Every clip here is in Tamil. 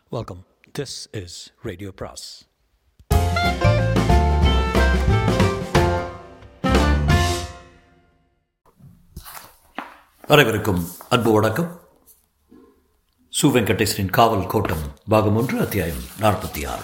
Welcome. This is Radio Pras. அனைவருக்கும் அன்பு வணக்கம் சு வெங்கடேசனின் காவல் கோட்டம் பாகம் ஒன்று அத்தியாயம் நாற்பத்தி ஆறு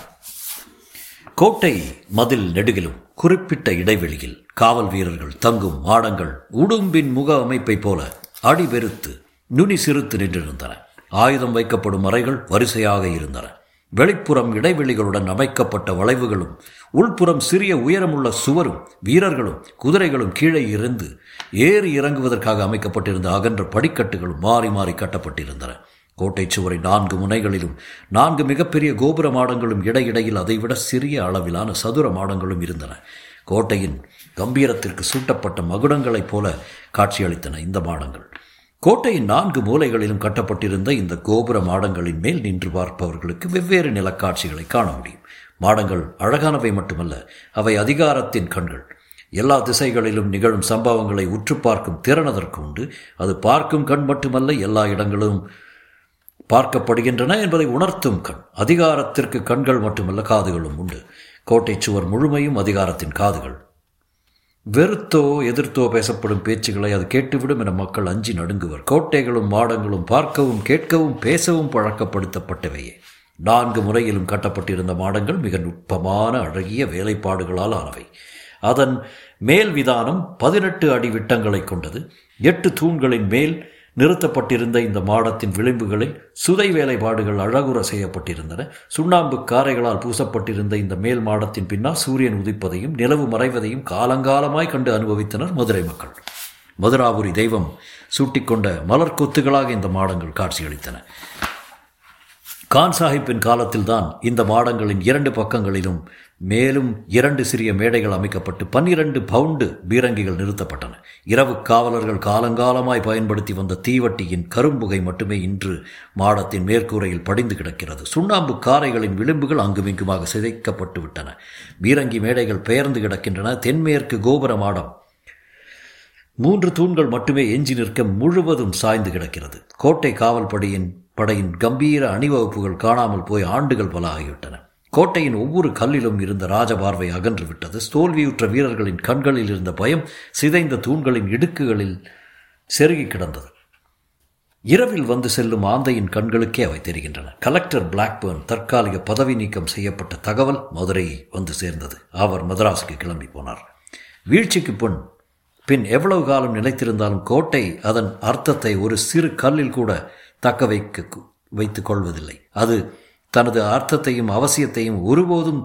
கோட்டை மதில் நெடுகிலும் குறிப்பிட்ட இடைவெளியில் காவல் வீரர்கள் தங்கும் மாடங்கள் உடும்பின் முக அமைப்பைப் போல அடிபெருத்து நுனி சிறுத்து நின்றிருந்தன ஆயுதம் வைக்கப்படும் அறைகள் வரிசையாக இருந்தன வெளிப்புறம் இடைவெளிகளுடன் அமைக்கப்பட்ட வளைவுகளும் உள்புறம் சிறிய உயரமுள்ள சுவரும் வீரர்களும் குதிரைகளும் கீழே இருந்து ஏறி இறங்குவதற்காக அமைக்கப்பட்டிருந்த அகன்ற படிக்கட்டுகளும் மாறி மாறி கட்டப்பட்டிருந்தன கோட்டை சுவரின் நான்கு முனைகளிலும் நான்கு மிகப்பெரிய கோபுர மாடங்களும் இடையிடையில் அதைவிட சிறிய அளவிலான சதுர மாடங்களும் இருந்தன கோட்டையின் கம்பீரத்திற்கு சூட்டப்பட்ட மகுடங்களைப் போல காட்சியளித்தன இந்த மாடங்கள் கோட்டையின் நான்கு மூலைகளிலும் கட்டப்பட்டிருந்த இந்த கோபுர மாடங்களின் மேல் நின்று பார்ப்பவர்களுக்கு வெவ்வேறு நிலக்காட்சிகளை காண முடியும் மாடங்கள் அழகானவை மட்டுமல்ல அவை அதிகாரத்தின் கண்கள் எல்லா திசைகளிலும் நிகழும் சம்பவங்களை உற்று பார்க்கும் திறனதற்கு உண்டு அது பார்க்கும் கண் மட்டுமல்ல எல்லா இடங்களும் பார்க்கப்படுகின்றன என்பதை உணர்த்தும் கண் அதிகாரத்திற்கு கண்கள் மட்டுமல்ல காதுகளும் உண்டு கோட்டை சுவர் முழுமையும் அதிகாரத்தின் காதுகள் வெறுத்தோ எதிர்த்தோ பேசப்படும் பேச்சுகளை அது கேட்டுவிடும் என மக்கள் அஞ்சி நடுங்குவர் கோட்டைகளும் மாடங்களும் பார்க்கவும் கேட்கவும் பேசவும் பழக்கப்படுத்தப்பட்டவையே நான்கு முறையிலும் கட்டப்பட்டிருந்த மாடங்கள் மிக நுட்பமான அழகிய வேலைப்பாடுகளால் ஆனவை அதன் மேல் விதானம் பதினெட்டு அடி விட்டங்களை கொண்டது எட்டு தூண்களின் மேல் நிறுத்தப்பட்டிருந்த இந்த மாடத்தின் விளிம்புகளில் சுதை வேலைப்பாடுகள் அழகுற செய்யப்பட்டிருந்தன சுண்ணாம்பு காரைகளால் பூசப்பட்டிருந்த இந்த மேல் மாடத்தின் பின்னால் சூரியன் உதிப்பதையும் நிலவு மறைவதையும் காலங்காலமாய் கண்டு அனுபவித்தனர் மதுரை மக்கள் மதுராபுரி தெய்வம் சூட்டிக்கொண்ட மலர் கொத்துகளாக இந்த மாடங்கள் காட்சியளித்தன கான் சாஹிப்பின் காலத்தில்தான் இந்த மாடங்களின் இரண்டு பக்கங்களிலும் மேலும் இரண்டு சிறிய மேடைகள் அமைக்கப்பட்டு பன்னிரண்டு பவுண்டு பீரங்கிகள் நிறுத்தப்பட்டன இரவு காவலர்கள் காலங்காலமாய் பயன்படுத்தி வந்த தீவட்டியின் கரும்புகை மட்டுமே இன்று மாடத்தின் மேற்கூரையில் படிந்து கிடக்கிறது சுண்ணாம்பு காரைகளின் விளிம்புகள் அங்குமிங்குமாக சிதைக்கப்பட்டு விட்டன பீரங்கி மேடைகள் பெயர்ந்து கிடக்கின்றன தென்மேற்கு கோபுர மாடம் மூன்று தூண்கள் மட்டுமே எஞ்சி நிற்க முழுவதும் சாய்ந்து கிடக்கிறது கோட்டை காவல் படையின் படையின் கம்பீர அணிவகுப்புகள் காணாமல் போய் ஆண்டுகள் பல ஆகிவிட்டன கோட்டையின் ஒவ்வொரு கல்லிலும் இருந்த ராஜபார்வை அகன்று விட்டது தோல்வியுற்ற வீரர்களின் கண்களில் இருந்த பயம் சிதைந்த தூண்களின் இடுக்குகளில் செருகி கிடந்தது இரவில் வந்து செல்லும் ஆந்தையின் கண்களுக்கே அவை தெரிகின்றன கலெக்டர் பிளாக்பேர்ன் தற்காலிக பதவி நீக்கம் செய்யப்பட்ட தகவல் மதுரையை வந்து சேர்ந்தது அவர் மதராஸுக்கு கிளம்பி போனார் வீழ்ச்சிக்கு பின் பின் எவ்வளவு காலம் நிலைத்திருந்தாலும் கோட்டை அதன் அர்த்தத்தை ஒரு சிறு கல்லில் கூட தக்க வைக்க வைத்துக் கொள்வதில்லை அது தனது அர்த்தத்தையும் அவசியத்தையும் ஒருபோதும்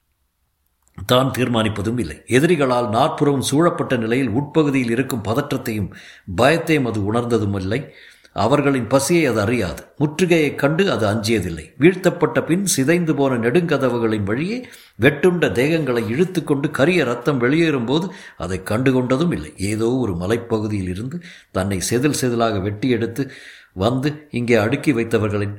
தான் தீர்மானிப்பதும் இல்லை எதிரிகளால் நாற்புறவும் சூழப்பட்ட நிலையில் உட்பகுதியில் இருக்கும் பதற்றத்தையும் பயத்தையும் அது உணர்ந்ததும் இல்லை அவர்களின் பசியை அது அறியாது முற்றுகையைக் கண்டு அது அஞ்சியதில்லை வீழ்த்தப்பட்ட பின் சிதைந்து போன நெடுங்கதவுகளின் வழியே வெட்டுண்ட தேகங்களை இழுத்து கொண்டு கரிய ரத்தம் வெளியேறும்போது அதை கண்டுகொண்டதும் இல்லை ஏதோ ஒரு மலைப்பகுதியில் இருந்து தன்னை செதில் செதிலாக வெட்டி எடுத்து வந்து இங்கே அடுக்கி வைத்தவர்களின்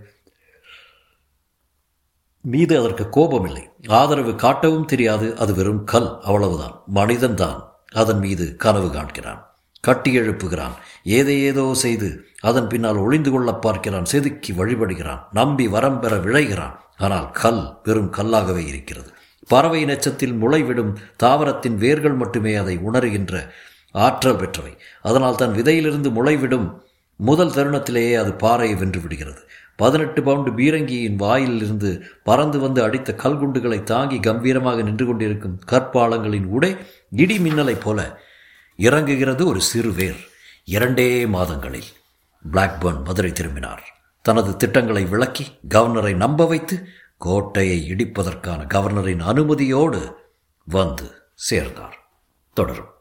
மீது அதற்கு கோபம் இல்லை ஆதரவு காட்டவும் தெரியாது அது வெறும் கல் அவ்வளவுதான் மனிதன்தான் அதன் மீது கனவு காண்கிறான் கட்டி எழுப்புகிறான் ஏதே ஏதோ செய்து அதன் பின்னால் ஒளிந்து கொள்ள பார்க்கிறான் செதுக்கி வழிபடுகிறான் நம்பி வரம் பெற விளைகிறான் ஆனால் கல் வெறும் கல்லாகவே இருக்கிறது பறவை நெச்சத்தில் முளைவிடும் தாவரத்தின் வேர்கள் மட்டுமே அதை உணர்கின்ற ஆற்றல் பெற்றவை அதனால் தன் விதையிலிருந்து முளைவிடும் முதல் தருணத்திலேயே அது பாறையை வென்று விடுகிறது பதினெட்டு பவுண்டு பீரங்கியின் வாயிலிருந்து பறந்து வந்து அடித்த கல்குண்டுகளை தாங்கி கம்பீரமாக நின்று கொண்டிருக்கும் கற்பாலங்களின் உடை இடி மின்னலைப் போல இறங்குகிறது ஒரு சிறு வேர் இரண்டே மாதங்களில் பிளாக்பர்ன் மதுரை திரும்பினார் தனது திட்டங்களை விளக்கி கவர்னரை நம்ப வைத்து கோட்டையை இடிப்பதற்கான கவர்னரின் அனுமதியோடு வந்து சேர்ந்தார் தொடரும்